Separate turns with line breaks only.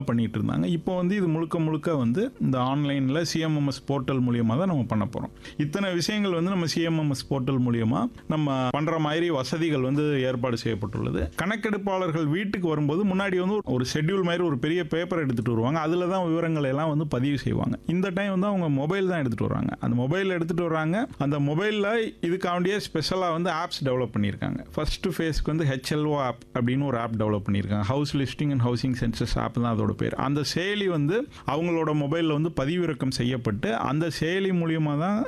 பண்ணிட்டு இருந்தாங்க இப்போ வந்து இது முழுக்க முழுக்க வந்து இந்த ஆன்லைனில் சிஎம்எம்எஸ் போர்ட்டல் மூலியமாக தான் நம்ம பண்ண போகிறோம் இத்தனை விஷயங்கள் வந்து நம்ம சிஎம்எம்எஸ் போர்ட்டல் மூலியமாக நம்ம பண்ணுற மாதிரி வசதிகள் வந்து ஏற்பாடு செய்யப்பட்டுள்ளது கணக்கெடுப்பாளர்கள் வீட்டுக்கு வரும்போது முன்னாடி வந்து ஒரு ஷெட்யூல் மாதிரி ஒரு பெரிய பேப்பர் எடுத்துகிட்டு வருவாங்க அதில் தான் விவரங்கள் எல்லாம் வந்து பதிவு செய்வாங்க இந்த டைம் வந்து அவங்க மொபைல் தான் எடுத்துகிட்டு வராங்க அந்த மொபைல் எடுத்துகிட்டு வராங்க அந்த மொபைலில் இதுக்காண்டியே ஸ்பெஷலாக வந்து ஆப்ஸ் டெவலப் பண்ணியிருக்காங்க ஃபர்ஸ்ட் ஃபேஸ்க்கு வந்து ஹெச்எல்ஓ ஆப் அப்படின்னு ஒரு ஆப் டெவலப் பண்ணியிருக்காங்க house listing and housing census app தான் அதோட பேர் அந்த செயலி வந்து அவங்களோட மொபைலில் வந்து பதிவிறக்கம் செய்யப்பட்டு அந்த செயலி மூலியமாக தான்